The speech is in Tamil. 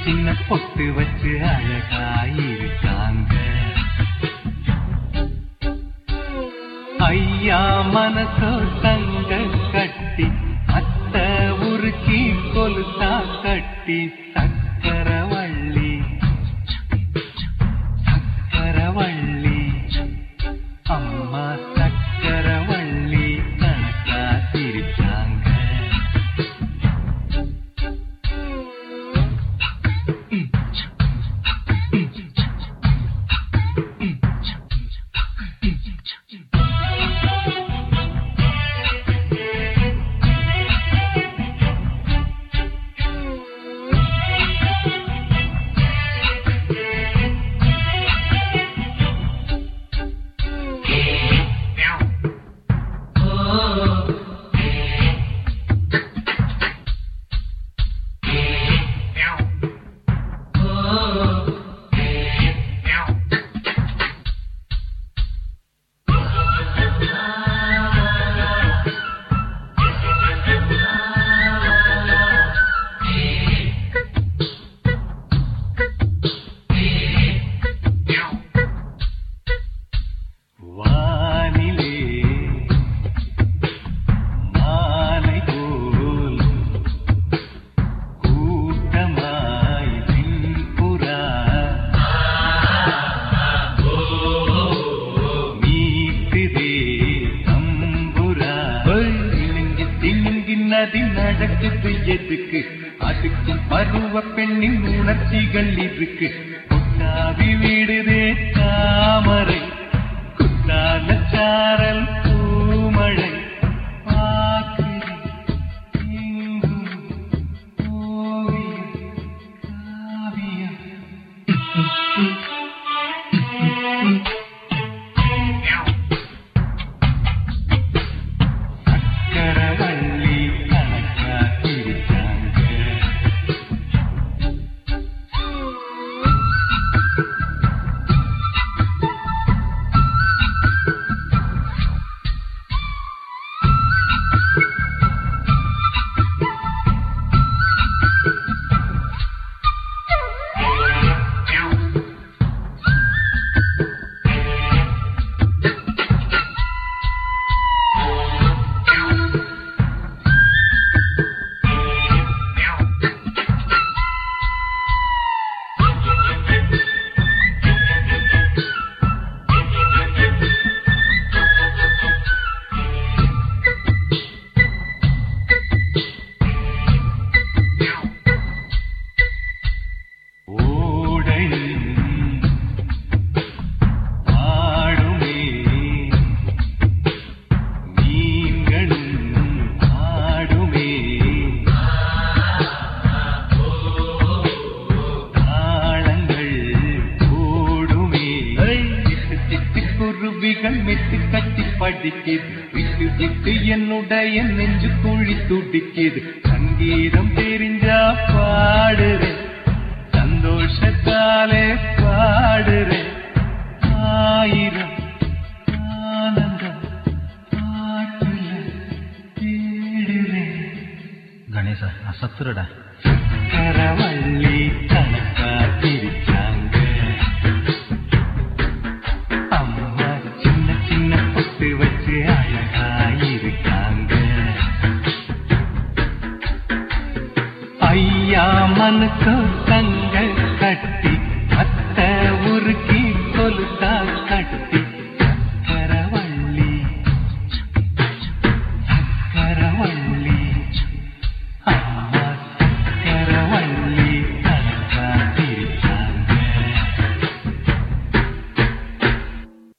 சின்ன பொட்டு வச்சு அழகாயிருக்காங்க ஐயா மனசோ தங்க கட்டி அத்த உருக்கி கொலுசா கட்டி சக்கரவள்ளி சக்கரவள்ளி அம்மா சக்கரவள்ளி கணக்கா சிரிச்சாங்க வானிலே மாலை போல் கூட்டமாய் பின்புறா நீட்டுதே தம்புரா இணங்கி திணுங்கி நதி நடக்குது எதுக்கு அதுக்கு பருவ பெண்ணின் உணர்ச்சிகள் இருக்கு கொட்டாவி விடுதே தாமரை குத்தால சாரல் பூமழை பார்க்கிறேன் எங்கும் ஓவியம் காவியம் சக்கரவள்ளி கணக்கா சிரிச்சாங்க ஓடையும் ஆடுமே மீன்களும் ஆடுமே தாளங்கள் ஓடுமே சிட்டு சிட்டு குருவிகள் மெட்டு கட்டி படிக்குது விட்டு விட்டு என்னுடைய நெஞ்சு குழி துடிக்குது சங்கீதம் தெரிஞ்சா பாடுறேன் சந்தோஷத்தாலே பாடுறேன் ஆயிரம் ஆனந்தம் பாட்டுல தேடுறேன் கணேசா நான் சத்துருடா கரவள்ளி கணக்கா பிரிச்சாங்க அம்மா சின்ன சின்ன பொட்டு வச்சு அழகாயிருக்காங்க ஐயா மனசோ தங்க